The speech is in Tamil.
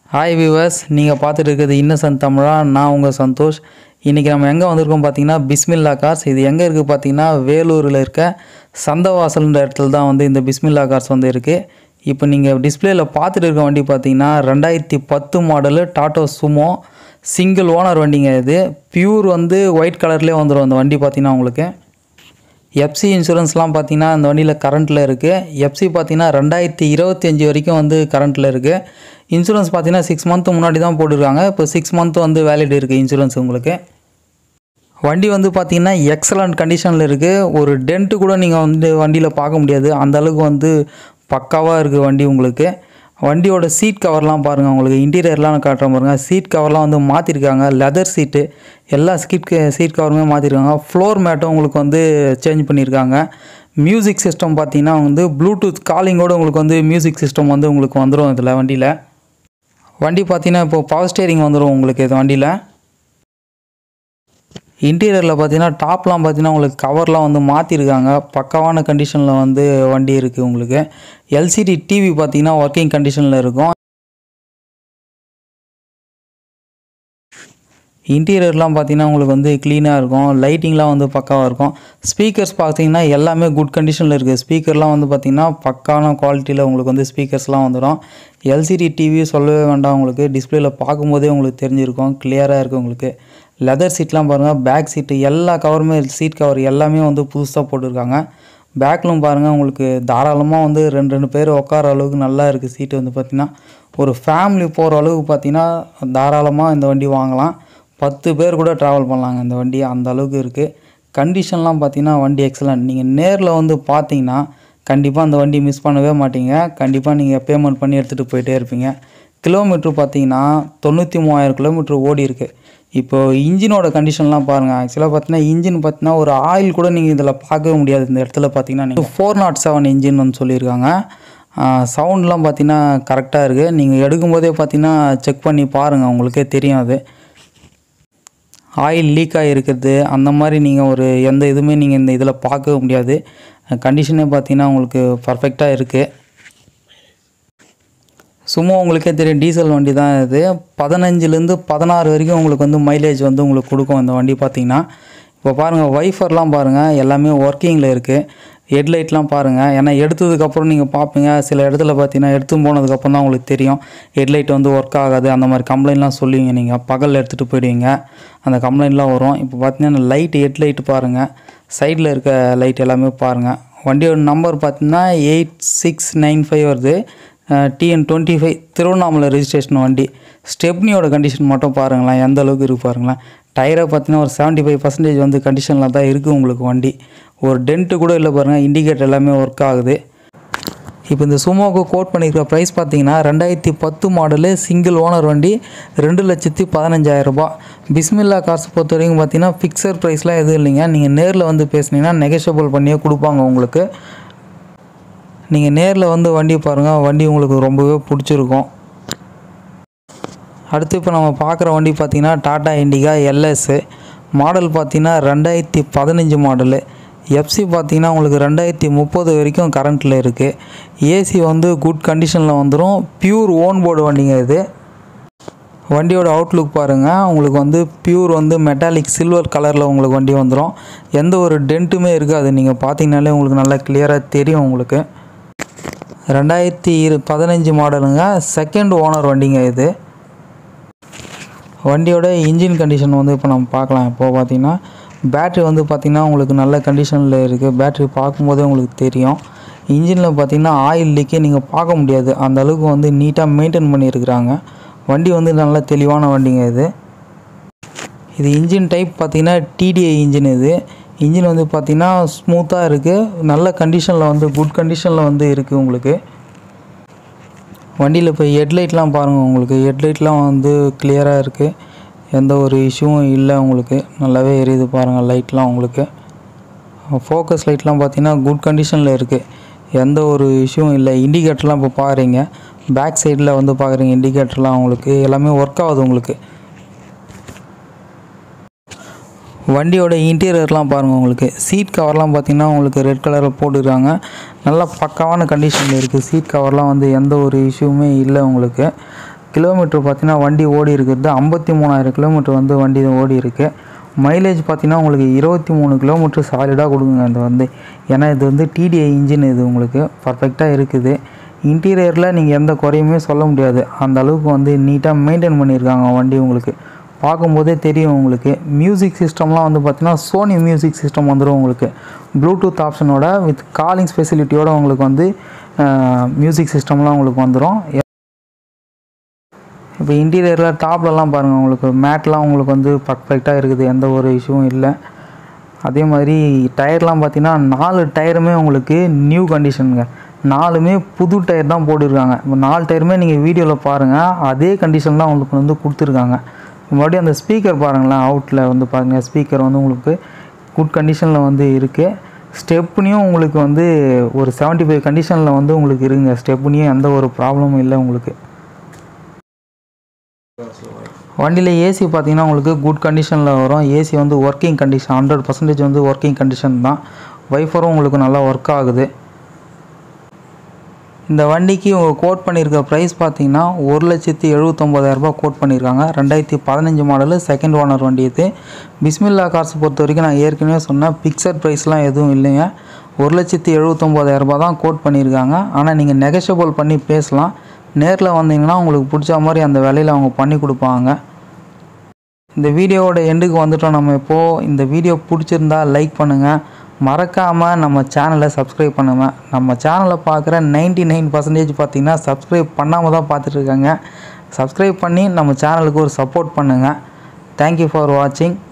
ஹாய் வியூவர்ஸ் நீங்கள் பார்த்துட்டு இருக்கிறது இன்னசென்ட் தமிழா நான் உங்கள் சந்தோஷ் இன்றைக்கி நம்ம எங்கே வந்திருக்கோம் பார்த்தீங்கன்னா பிஸ்மில்லா கார்ஸ் இது எங்கே இருக்குது பார்த்தீங்கன்னா வேலூரில் இருக்க சந்தவாசல்ன்ற இடத்துல தான் வந்து இந்த பிஸ்மில்லா கார்ஸ் வந்து இருக்குது இப்போ நீங்கள் டிஸ்பிளேயில் பார்த்துட்டு இருக்க வண்டி பார்த்தீங்கன்னா ரெண்டாயிரத்தி பத்து model Tata Sumo single owner வண்டிங்க இது பியூர் வந்து ஒயிட் கலர்லேயே வந்துடும் அந்த வண்டி பார்த்தீங்கன்னா உங்களுக்கு எஃப்சி இன்சூரன்ஸ்லாம் பார்த்தீங்கன்னா அந்த வண்டியில் கரண்ட்டில் இருக்குது எஃப்சி பார்த்தீங்கன்னா ரெண்டாயிரத்தி இருபத்தி அஞ்சு வரைக்கும் வந்து கரண்ட்டில் இருக்குது இன்சூரன்ஸ் பார்த்தீங்கன்னா சிக்ஸ் மந்த் முன்னாடி தான் போட்டிருக்காங்க இப்போ சிக்ஸ் மந்த் வந்து வேலிட் இருக்குது இன்சூரன்ஸ் உங்களுக்கு வண்டி வந்து பார்த்தீங்கன்னா எக்ஸலண்ட் கண்டிஷனில் இருக்குது ஒரு டென்ட்டு கூட நீங்கள் வந்து வண்டியில் பார்க்க முடியாது அந்த அளவுக்கு வந்து பக்காவாக இருக்குது வண்டி உங்களுக்கு வண்டியோட சீட் கவர்லாம் பாருங்கள் உங்களுக்கு இன்டீரியர்லாம் நான் காட்டுறேன் பாருங்கள் சீட் கவர்லாம் வந்து மாற்றிருக்காங்க லெதர் சீட்டு எல்லா சீட் சீட் கவருமே மாற்றிருக்காங்க ஃப்ளோர் மேட்டும் உங்களுக்கு வந்து சேஞ்ச் பண்ணியிருக்காங்க மியூசிக் சிஸ்டம் பார்த்தீங்கன்னா வந்து ப்ளூடூத் காலிங்கோட உங்களுக்கு வந்து மியூசிக் சிஸ்டம் வந்து உங்களுக்கு வந்துடும் இதில் வண்டியில் வண்டி பார்த்தீங்கன்னா இப்போ பவர் ஸ்டேரிங் வந்துடும் உங்களுக்கு இது வண்டியில் இன்டீரியரில் பார்த்தீங்கன்னா டாப்லாம் பார்த்தீங்கன்னா உங்களுக்கு கவர்லாம் வந்து மாற்றிருக்காங்க பக்காவான கண்டிஷனில் வந்து வண்டி இருக்குது உங்களுக்கு எல்சிடி டிவி பார்த்தீங்கன்னா ஒர்க்கிங் கண்டிஷனில் இருக்கும் இன்டீரியர்லாம் பார்த்தீங்கன்னா உங்களுக்கு வந்து க்ளீனாக இருக்கும் லைட்டிங்லாம் வந்து பக்காவாக இருக்கும் ஸ்பீக்கர்ஸ் பார்த்தீங்கன்னா எல்லாமே குட் கண்டிஷனில் இருக்குது ஸ்பீக்கர்லாம் வந்து பார்த்தீங்கன்னா பக்கான குவாலிட்டியில் உங்களுக்கு வந்து ஸ்பீக்கர்ஸ்லாம் வந்துடும் எல்சிடி டிவி சொல்லவே வேண்டாம் உங்களுக்கு டிஸ்பிளேயில் பார்க்கும்போதே உங்களுக்கு தெரிஞ்சிருக்கும் கிளியராக இருக்குது உங்களுக்கு லெதர் சீட்லாம் பாருங்கள் பேக் சீட்டு எல்லா கவருமே சீட் கவர் எல்லாமே வந்து புதுசாக போட்டிருக்காங்க பேக்லும் பாருங்கள் உங்களுக்கு தாராளமாக வந்து ரெண்டு ரெண்டு பேர் உட்கார அளவுக்கு நல்லா இருக்குது சீட்டு வந்து பார்த்திங்கன்னா ஒரு ஃபேமிலி போகிற அளவுக்கு பார்த்திங்கன்னா தாராளமாக இந்த வண்டி வாங்கலாம் பத்து பேர் கூட ட்ராவல் பண்ணலாங்க இந்த வண்டி அந்த அளவுக்கு இருக்குது கண்டிஷன்லாம் பார்த்தீங்கன்னா வண்டி எக்ஸலண்ட் நீங்கள் நேரில் வந்து பார்த்தீங்கன்னா கண்டிப்பாக அந்த வண்டி மிஸ் பண்ணவே மாட்டீங்க கண்டிப்பாக நீங்கள் பேமெண்ட் பண்ணி எடுத்துகிட்டு போயிட்டே இருப்பீங்க கிலோமீட்ரு பார்த்தீங்கன்னா தொண்ணூற்றி மூவாயிரம் கிலோமீட்ரு ஓடி இருக்குது இப்போ இன்ஜினோட கண்டிஷன்லாம் பாருங்கள் ஆக்சுவலாக பார்த்தீங்கன்னா இன்ஜின் பார்த்தீங்கன்னா ஒரு ஆயில் கூட நீங்கள் இதில் பார்க்கவே முடியாது இந்த இடத்துல பார்த்தீங்கன்னா நீங்கள் ஃபோர் நாட் செவன் இன்ஜின் வந்து சொல்லியிருக்காங்க சவுண்ட்லாம் பார்த்தீங்கன்னா கரெக்டாக இருக்குது நீங்கள் எடுக்கும்போதே பார்த்தீங்கன்னா செக் பண்ணி பாருங்கள் உங்களுக்கே தெரியும் அது ஆயில் லீக் ஆகிருக்கிறது அந்த மாதிரி நீங்கள் ஒரு எந்த இதுவுமே நீங்கள் இந்த இதில் பார்க்கவே முடியாது கண்டிஷனே பார்த்தீங்கன்னா உங்களுக்கு பர்ஃபெக்டாக இருக்குது சும்மா உங்களுக்கே தெரியும் டீசல் வண்டி தான் இது பதினஞ்சுலேருந்து பதினாறு வரைக்கும் உங்களுக்கு வந்து மைலேஜ் வந்து உங்களுக்கு கொடுக்கும் இந்த வண்டி பார்த்தீங்கன்னா இப்போ பாருங்கள் வைஃபர்லாம் பாருங்கள் எல்லாமே ஒர்க்கிங்கில் இருக்குது ஹெட்லைட்லாம் பாருங்கள் ஏன்னா எடுத்ததுக்கப்புறம் நீங்கள் பார்ப்பீங்க சில இடத்துல பார்த்தீங்கன்னா எடுத்து போனதுக்கப்புறம் தான் உங்களுக்கு தெரியும் ஹெட்லைட் வந்து ஒர்க் ஆகாது அந்த மாதிரி கம்ப்ளைண்ட்லாம் சொல்லுவீங்க நீங்கள் பகலில் எடுத்துகிட்டு போயிடுவீங்க அந்த கம்ப்ளைண்ட்லாம் வரும் இப்போ பார்த்தீங்கன்னா லைட் ஹெட்லைட் பாருங்கள் சைடில் இருக்க லைட் எல்லாமே பாருங்கள் வண்டியோட நம்பர் பார்த்தீங்கன்னா எயிட் சிக்ஸ் நைன் ஃபைவ் வருது TN twenty five Tiruvannamalai registration வண்டி ஸ்டெப்னியோட கண்டிஷன் மட்டும் பாருங்களேன் எந்த அளவுக்கு இருக்கு பாருங்களேன் டயரை பார்த்தீங்கன்னா ஒரு செவன்ட்டி ஃபைவ் பர்சன்டேஜ் வந்து கண்டிஷனில் தான் இருக்குது உங்களுக்கு வண்டி ஒரு டென்ட்டு கூட இல்லை பாருங்கள் இண்டிகேட்டர் எல்லாமே ஒர்க் ஆகுது இப்போ இந்த சுமோக்கு கோட் பண்ணியிருக்கிற ப்ரைஸ் பார்த்தீங்கன்னா ரெண்டாயிரத்தி பத்து மாடலு சிங்கிள் ஓனர் வண்டி ரெண்டு லட்சத்தி பதினஞ்சாயிரரூபா பிஸ்மில்லா கார்ஸ் பொறுத்த வரைக்கும் பார்த்தீங்கன்னா ஃபிக்ஸட் ப்ரைஸ்லாம் எதுவும் இல்லைங்க நீங்கள் நேரில் வந்து பேசுனீங்கன்னா நெகஷியபிள் பண்ணியே கொடுப்பாங்க உங்களுக்கு நீங்கள் நேரில் வந்து வண்டி பாருங்கள் வண்டி உங்களுக்கு ரொம்பவே பிடிச்சிருக்கும் அடுத்து இப்போ நம்ம பார்க்குற வண்டி பார்த்திங்கன்னா டாடா இண்டிகா எல்எஸ்ஸு மாடல் பார்த்திங்கன்னா ரெண்டாயிரத்தி பதினஞ்சு மாடலு எஃப்சி பார்த்திங்கன்னா உங்களுக்கு ரெண்டாயிரத்தி முப்பது வரைக்கும் கரண்ட்டில் இருக்குது ஏசி வந்து குட் கண்டிஷனில் வந்துடும் பியூர் ஓன் போர்டு வண்டிங்க இது வண்டியோட அவுட்லுக் பாருங்கள் உங்களுக்கு வந்து பியூர் வந்து மெட்டாலிக் சில்வர் கலரில் உங்களுக்கு வண்டி வந்துடும் எந்த ஒரு டென்ட்டுமே இருக்காது நீங்கள் பார்த்தீங்கனாலே உங்களுக்கு நல்லா கிளியராக தெரியும் உங்களுக்கு ரெண்டாயிரத்தி இரு பதினஞ்சு மாடலுங்க செகண்ட் ஓனர் வண்டிங்க இது வண்டியோட இன்ஜின் கண்டிஷன் வந்து இப்போ நம்ம பார்க்கலாம் இப்போது பார்த்தீங்கன்னா பேட்ரி வந்து பார்த்திங்கன்னா உங்களுக்கு நல்ல கண்டிஷனில் இருக்குது பேட்ரி பார்க்கும்போதே உங்களுக்கு தெரியும் இன்ஜினில் பார்த்தீங்கன்னா ஆயில் லீக்கே நீங்கள் பார்க்க முடியாது அந்த அளவுக்கு வந்து நீட்டாக மெயின்டைன் பண்ணியிருக்கிறாங்க வண்டி வந்து நல்ல தெளிவான வண்டிங்க இது இது இன்ஜின் டைப் பார்த்திங்கன்னா டிடிஐ இன்ஜின் இது இன்ஜின் வந்து பார்த்திங்கன்னா ஸ்மூத்தாக இருக்குது நல்ல கண்டிஷனில் வந்து குட் கண்டிஷனில் வந்து இருக்குது உங்களுக்கு வண்டியில் இப்போ ஹெட்லைட்லாம் பாருங்கள் உங்களுக்கு ஹெட்லைட்லாம் வந்து கிளியராக இருக்குது எந்த ஒரு இஷ்யூவும் இல்லை உங்களுக்கு நல்லாவே எரியுது பாருங்கள் லைட்லாம் உங்களுக்கு ஃபோக்கஸ் லைட்லாம் பார்த்தீங்கன்னா குட் கண்டிஷனில் இருக்குது எந்த ஒரு இஷ்யூவும் இல்லை இண்டிகேட்டர்லாம் இப்போ பாருங்க பேக் சைடில் வந்து பார்க்குறீங்க இண்டிகேட்டர்லாம் உங்களுக்கு எல்லாமே ஒர்க் ஆகுது உங்களுக்கு வண்டியோட இன்டீரியர்லாம் பாருங்கள் உங்களுக்கு சீட் கவர்லாம் பார்த்தீங்கன்னா உங்களுக்கு ரெட் கலரில் போட்டுருக்காங்க நல்லா பக்காவான கண்டிஷனில் இருக்குது சீட் கவர்லாம் வந்து எந்த ஒரு இஷ்யூவுமே இல்லை உங்களுக்கு கிலோமீட்டர் பார்த்தீங்கன்னா வண்டி ஓடி இருக்கிறது ஐம்பத்தி மூணாயிரம் கிலோமீட்டர் வந்து வண்டி ஓடி இருக்குது மைலேஜ் பார்த்தீங்கன்னா உங்களுக்கு இருபத்தி மூணு கிலோமீட்டர் சாலிடாக கொடுக்குங்க இது வந்து ஏன்னா இது வந்து டிடிஐ இன்ஜின் இது உங்களுக்கு பர்ஃபெக்டாக இருக்குது இன்டீரியரில் நீங்கள் எந்த குறையுமே சொல்ல முடியாது அந்த அளவுக்கு வந்து நீட்டாக மெயின்டைன் பண்ணியிருக்காங்க வண்டி உங்களுக்கு பார்க்கும்போதே தெரியும் உங்களுக்கு மியூசிக் சிஸ்டம்லாம் வந்து பார்த்தீங்கன்னா சோனி மியூசிக் சிஸ்டம் வந்துடும் உங்களுக்கு ப்ளூடூத் ஆப்ஷனோட வித் காலிங் ஃபெசிலிட்டியோட உங்களுக்கு வந்து மியூசிக் சிஸ்டம்லாம் உங்களுக்கு வந்துடும் இப்போ இன்டீரியரில் டாப்லலாம் பாருங்கள் உங்களுக்கு மேட்லாம் உங்களுக்கு வந்து பர்ஃபெக்டாக இருக்குது எந்த ஒரு இஷ்யூவும் இல்லை அதே மாதிரி டயர்லாம் பார்த்தீங்கன்னா நாலு டயருமே உங்களுக்கு நியூ கண்டிஷனுங்க நாலுமே புது டயர் தான் போட்டிருக்காங்க இப்போ நாலு டயருமே நீங்கள் வீடியோவில் பாருங்கள் அதே கண்டிஷன் தான் உங்களுக்கு வந்து கொடுத்துருக்காங்க மறுபடியும் அந்த ஸ்பீக்கர் பாருங்களேன் அவுட்டில் வந்து பாருங்கள் ஸ்பீக்கர் வந்து உங்களுக்கு குட் கண்டிஷனில் வந்து இருக்குது ஸ்டெப்னியும் உங்களுக்கு வந்து ஒரு 75 ஃபைவ் கண்டிஷனில் வந்து உங்களுக்கு இருக்குங்க ஸ்டெப்னியும் எந்த ஒரு ப்ராப்ளமும் இல்லை உங்களுக்கு வண்டியில் ஏசி பார்த்தீங்கன்னா உங்களுக்கு குட் கண்டிஷனில் வரும் ஏசி வந்து ஒர்க்கிங் கண்டிஷன் ஹண்ட்ரட் பர்சன்டேஜ் வந்து ஒர்க்கிங் கண்டிஷன் தான் வைஃபரும் உங்களுக்கு நல்லா ஒர்க் ஆகுது இந்த வண்டிக்கு உங்கள் கோட் பண்ணியிருக்க ப்ரைஸ் பார்த்தீங்கன்னா ஒரு லட்சத்தி எழுபத்தொம்போதாயிரரூபா கோட் பண்ணியிருக்காங்க ரெண்டாயிரத்தி பதினஞ்சு மாடலு செகண்ட் ஓனர் வண்டி இது பிஸ்மில்லா கார்ஸ் பொறுத்த வரைக்கும் நான் ஏற்கனவே சொன்னேன் பிக்சட் ப்ரைஸ்லாம் எதுவும் இல்லைங்க ஒரு லட்சத்தி எழுபத்தொம்போதாயிரரூபா தான் கோட் பண்ணியிருக்காங்க ஆனால் நீங்கள் நெகஷியபிள் பண்ணி பேசலாம் நேரில் வந்தீங்கன்னா உங்களுக்கு பிடிச்ச மாதிரி அந்த விலையில் அவங்க பண்ணி கொடுப்பாங்க இந்த வீடியோவோட எண்டுக்கு வந்துட்டோம் நம்ம இப்போது இந்த வீடியோ பிடிச்சிருந்தா லைக் பண்ணுங்கள் மறக்காமல் நம்ம சேனலை சப்ஸ்கிரைப் பண்ணுங்க நம்ம சேனலை பார்க்குற நைன்டி நைன் பர்சன்டேஜ் பார்த்தீங்கன்னா சப்ஸ்கிரைப் பண்ணாமல் தான் பார்த்துட்ருக்காங்க சப்ஸ்கிரைப் பண்ணி நம்ம சேனலுக்கு ஒரு சப்போர்ட் பண்ணுங்கள் தேங்க்யூ ஃபார் வாட்சிங்